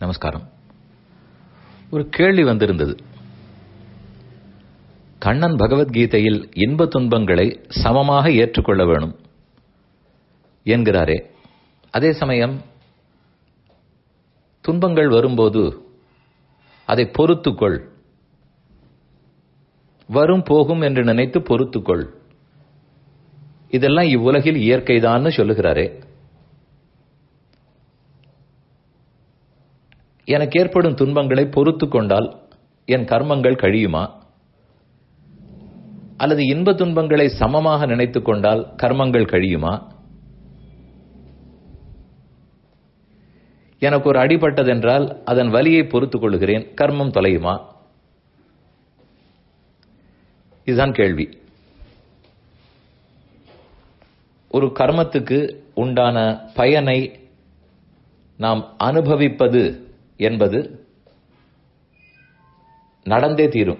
நமஸ்காரம் ஒரு கேள்வி வந்திருந்தது கண்ணன் பகவத்கீதையில் இன்ப துன்பங்களை சமமாக ஏற்றுக்கொள்ள வேணும் என்கிறாரே அதே சமயம் துன்பங்கள் வரும்போது அதை பொறுத்துக்கொள் வரும் போகும் என்று நினைத்து பொறுத்துக்கொள் இதெல்லாம் இவ்வுலகில் இயற்கைதான்னு சொல்லுகிறாரே எனக்கு ஏற்படும் துன்பங்களை பொறுத்து கொண்டால் என் கர்மங்கள் கழியுமா அல்லது இன்ப துன்பங்களை சமமாக நினைத்துக் கொண்டால் கர்மங்கள் கழியுமா எனக்கு ஒரு அடிபட்டதென்றால் அதன் வலியை பொறுத்துக் கொள்கிறேன் கர்மம் தொலையுமா இதுதான் கேள்வி ஒரு கர்மத்துக்கு உண்டான பயனை நாம் அனுபவிப்பது என்பது நடந்தே தீரும்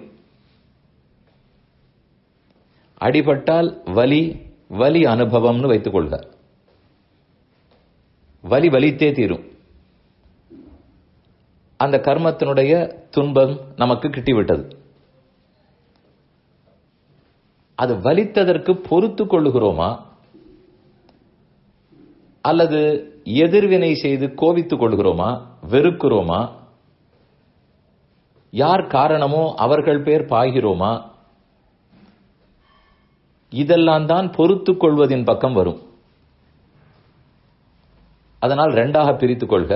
அடிபட்டால் வலி வலி அனுபவம்னு வைத்துக் கொள்க வலி வலித்தே தீரும் அந்த கர்மத்தினுடைய துன்பம் நமக்கு கிட்டிவிட்டது அது வலித்ததற்கு பொறுத்து கொள்ளுகிறோமா அல்லது எதிர்வினை செய்து கோபித்துக் கொள்கிறோமா வெறுக்கிறோமா யார் காரணமோ அவர்கள் பேர் பாய்கிறோமா இதெல்லாம் தான் பொறுத்துக் கொள்வதின் பக்கம் வரும் அதனால் ரெண்டாக பிரித்துக் கொள்க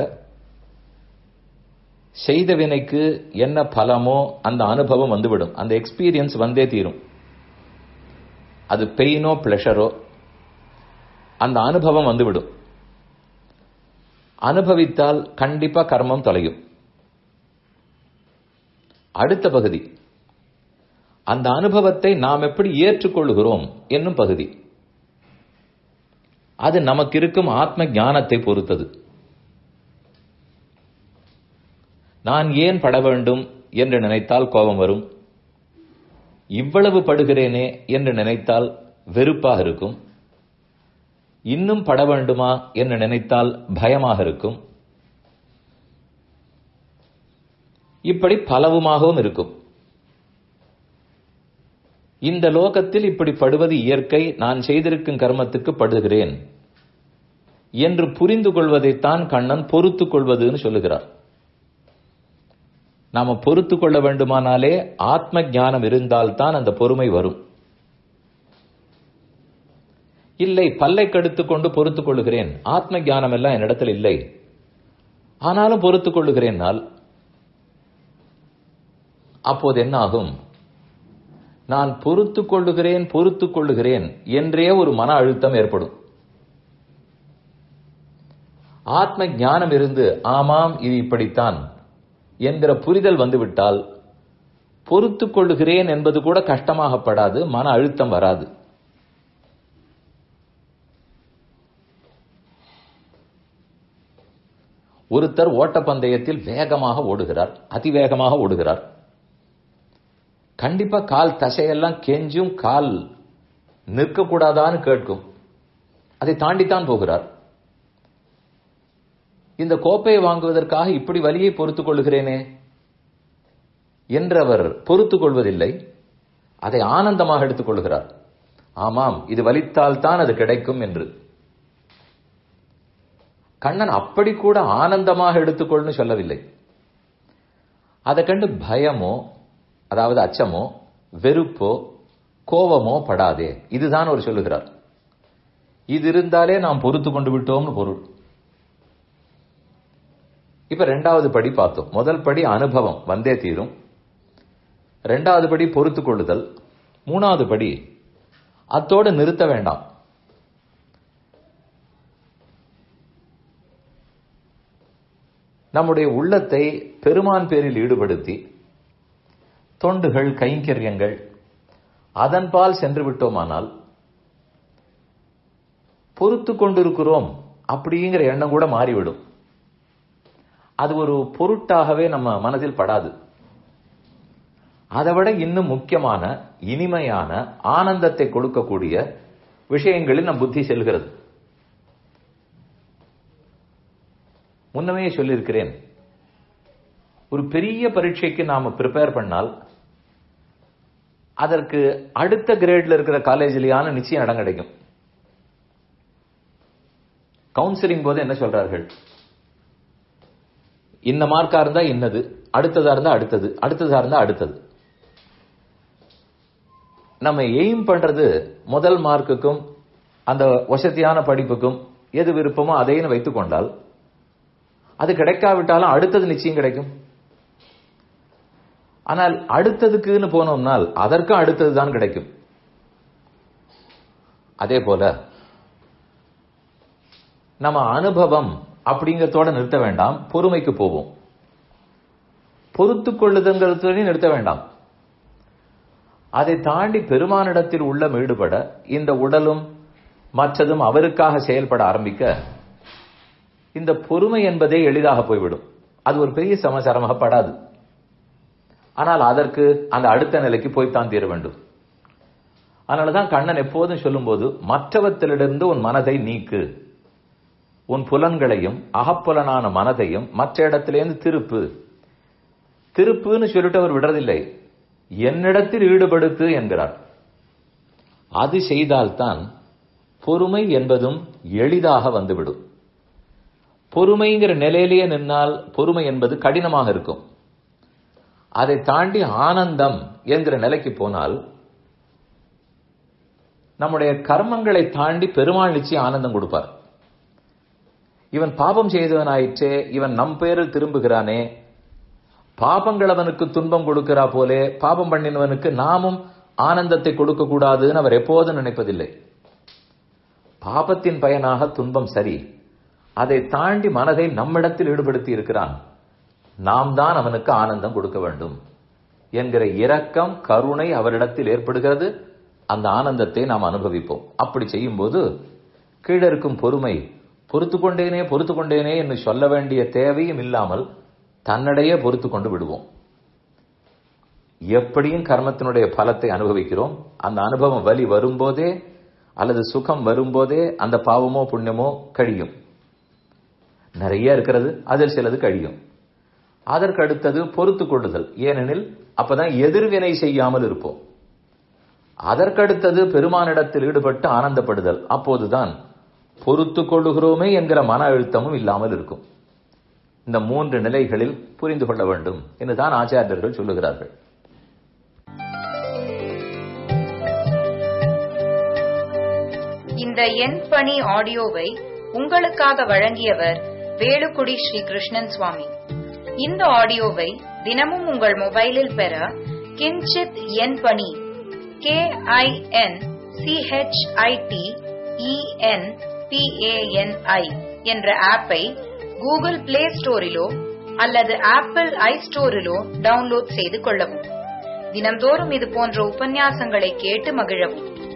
செய்த வினைக்கு என்ன பலமோ அந்த அனுபவம் வந்துவிடும் அந்த எக்ஸ்பீரியன்ஸ் வந்தே தீரும் அது பெயினோ பிளஷரோ அந்த அனுபவம் வந்துவிடும் அனுபவித்தால் கண்டிப்பா கர்மம் தொலையும் அடுத்த பகுதி அந்த அனுபவத்தை நாம் எப்படி ஏற்றுக்கொள்கிறோம் என்னும் பகுதி அது நமக்கு இருக்கும் ஆத்ம ஞானத்தை பொறுத்தது நான் ஏன் பட வேண்டும் என்று நினைத்தால் கோபம் வரும் இவ்வளவு படுகிறேனே என்று நினைத்தால் வெறுப்பாக இருக்கும் இன்னும் பட வேண்டுமா என்று நினைத்தால் பயமாக இருக்கும் இப்படி பலவுமாகவும் இருக்கும் இந்த லோகத்தில் இப்படி படுவது இயற்கை நான் செய்திருக்கும் கர்மத்துக்கு படுகிறேன் என்று புரிந்து கொள்வதைத்தான் கண்ணன் பொறுத்துக் கொள்வதுன்னு சொல்லுகிறார் நாம பொறுத்து கொள்ள வேண்டுமானாலே ஆத்ம ஞானம் இருந்தால்தான் அந்த பொறுமை வரும் இல்லை பல்லை கடுத்து கொண்டு பொறுத்துக் கொள்ளுகிறேன் ஆத்ம ஞானம் எல்லாம் என்னிடத்தில் இல்லை ஆனாலும் பொறுத்துக் கொள்ளுகிறேன்னால் அப்போது என்ன ஆகும் நான் பொறுத்துக் கொள்ளுகிறேன் பொறுத்துக் கொள்ளுகிறேன் என்றே ஒரு மன அழுத்தம் ஏற்படும் ஆத்ம ஞானம் இருந்து ஆமாம் இது இப்படித்தான் என்கிற புரிதல் வந்துவிட்டால் பொறுத்துக் கொள்ளுகிறேன் என்பது கூட கஷ்டமாகப்படாது மன அழுத்தம் வராது ஒருத்தர் ஓட்டப்பந்தயத்தில் வேகமாக ஓடுகிறார் அதிவேகமாக ஓடுகிறார் கண்டிப்பா கால் தசையெல்லாம் கெஞ்சும் கால் நிற்கக்கூடாதான்னு கேட்கும் அதை தாண்டித்தான் போகிறார் இந்த கோப்பையை வாங்குவதற்காக இப்படி வலியை பொறுத்துக் கொள்கிறேனே என்று அவர் பொறுத்துக் கொள்வதில்லை அதை ஆனந்தமாக எடுத்துக் கொள்கிறார் ஆமாம் இது வலித்தால் தான் அது கிடைக்கும் என்று கண்ணன் அப்படி கூட ஆனந்தமாக எடுத்துக்கொள்னு சொல்லவில்லை அதை கண்டு பயமோ அதாவது அச்சமோ வெறுப்போ கோபமோ படாதே இதுதான் அவர் சொல்லுகிறார் இது இருந்தாலே நாம் பொறுத்து கொண்டு விட்டோம்னு பொருள் இப்ப ரெண்டாவது படி பார்த்தோம் முதல் படி அனுபவம் வந்தே தீரும் ரெண்டாவது படி பொறுத்து கொள்ளுதல் மூணாவது படி அத்தோடு நிறுத்த வேண்டாம் நம்முடைய உள்ளத்தை பெருமான் பேரில் ஈடுபடுத்தி தொண்டுகள் கைங்கரியங்கள் அதன்பால் சென்று விட்டோமானால் பொறுத்து கொண்டிருக்கிறோம் அப்படிங்கிற எண்ணம் கூட மாறிவிடும் அது ஒரு பொருட்டாகவே நம்ம மனதில் படாது அதை விட இன்னும் முக்கியமான இனிமையான ஆனந்தத்தை கொடுக்கக்கூடிய விஷயங்களில் நம் புத்தி செல்கிறது முன்னமே சொல்லியிருக்கிறேன் ஒரு பெரிய பரீட்சைக்கு நாம ப்ரிப்பேர் பண்ணால் அதற்கு அடுத்த கிரேட்ல இருக்கிற காலேஜ்லயான நிச்சயம் இடம் கிடைக்கும் கவுன்சிலிங் போது என்ன சொல்றார்கள் இந்த மார்க்கா இருந்தா இன்னது அடுத்ததா இருந்தா அடுத்தது அடுத்ததா இருந்தா அடுத்தது நம்ம எய்ம் பண்றது முதல் மார்க்குக்கும் அந்த வசதியான படிப்புக்கும் எது விருப்பமோ அதையும் வைத்துக் கொண்டால் அது கிடைக்காவிட்டாலும் அடுத்தது நிச்சயம் கிடைக்கும் ஆனால் அடுத்ததுக்குன்னு போனோம்னால் அதற்கும் அடுத்தது தான் கிடைக்கும் அதே போல நம்ம அனுபவம் அப்படிங்கறதோட நிறுத்த வேண்டாம் பொறுமைக்கு போவோம் பொறுத்து கொள்ளுதங்கிறதையும் நிறுத்த வேண்டாம் அதை தாண்டி பெருமானிடத்தில் உள்ளம் ஈடுபட இந்த உடலும் மற்றதும் அவருக்காக செயல்பட ஆரம்பிக்க இந்த பொறுமை என்பதே எளிதாக போய்விடும் அது ஒரு பெரிய சமாச்சாரமாக படாது ஆனால் அதற்கு அந்த அடுத்த நிலைக்கு போய்த்தான் தீர வேண்டும் அதனாலதான் கண்ணன் எப்போதும் சொல்லும்போது மற்றவற்றிலிருந்து உன் மனதை நீக்கு உன் புலன்களையும் அகப்புலனான மனதையும் மற்ற இடத்திலேருந்து திருப்பு திருப்புன்னு சொல்லிட்டு அவர் விடுறதில்லை என்னிடத்தில் ஈடுபடுத்து என்கிறார் அது செய்தால்தான் பொறுமை என்பதும் எளிதாக வந்துவிடும் பொறுமைங்கிற நிலையிலேயே நின்னால் பொறுமை என்பது கடினமாக இருக்கும் அதை தாண்டி ஆனந்தம் என்கிற நிலைக்கு போனால் நம்முடைய கர்மங்களை தாண்டி பெருமாள் நிச்சயம் ஆனந்தம் கொடுப்பார் இவன் பாபம் செய்தவனாயிற்றே இவன் நம் பேரில் திரும்புகிறானே பாபங்கள் அவனுக்கு துன்பம் கொடுக்கிறா போலே பாபம் பண்ணினவனுக்கு நாமும் ஆனந்தத்தை கொடுக்க கூடாதுன்னு அவர் எப்போதும் நினைப்பதில்லை பாபத்தின் பயனாக துன்பம் சரி அதை தாண்டி மனதை நம்மிடத்தில் ஈடுபடுத்தி இருக்கிறான் நாம் தான் அவனுக்கு ஆனந்தம் கொடுக்க வேண்டும் என்கிற இரக்கம் கருணை அவரிடத்தில் ஏற்படுகிறது அந்த ஆனந்தத்தை நாம் அனுபவிப்போம் அப்படி செய்யும்போது கீழே இருக்கும் பொறுமை பொறுத்து கொண்டேனே பொறுத்து கொண்டேனே என்று சொல்ல வேண்டிய தேவையும் இல்லாமல் தன்னிடையே பொறுத்து கொண்டு விடுவோம் எப்படியும் கர்மத்தினுடைய பலத்தை அனுபவிக்கிறோம் அந்த அனுபவம் வலி வரும்போதே அல்லது சுகம் வரும்போதே அந்த பாவமோ புண்ணியமோ கழியும் நிறைய இருக்கிறது அதில் சிலது கழியும் அதற்கு அடுத்தது பொறுத்து கொள்ளுதல் ஏனெனில் அப்பதான் எதிர்வினை செய்யாமல் இருப்போம் அதற்கடுத்தது பெருமானிடத்தில் ஈடுபட்டு ஆனந்தப்படுதல் அப்போதுதான் பொறுத்து கொள்ளுகிறோமே என்கிற மன அழுத்தமும் இல்லாமல் இருக்கும் இந்த மூன்று நிலைகளில் புரிந்து கொள்ள வேண்டும் என்றுதான் ஆச்சாரியர்கள் சொல்லுகிறார்கள் இந்த எண் பணி ஆடியோவை உங்களுக்காக வழங்கியவர் வேலுக்குடி ஸ்ரீ கிருஷ்ணன் சுவாமி இந்த ஆடியோவை தினமும் உங்கள் மொபைலில் பெற கிஞ்சித் எண் பணி கே ஐ என் சிஹெச்ஐடி இஎன் பிஏஎன்ஐ என்ற ஆப்பை கூகுள் பிளே ஸ்டோரிலோ அல்லது ஆப்பிள் ஐ ஸ்டோரிலோ டவுன்லோட் செய்து கொள்ளவும் தினம்தோறும் இது போன்ற உபன்யாசங்களை கேட்டு மகிழவும்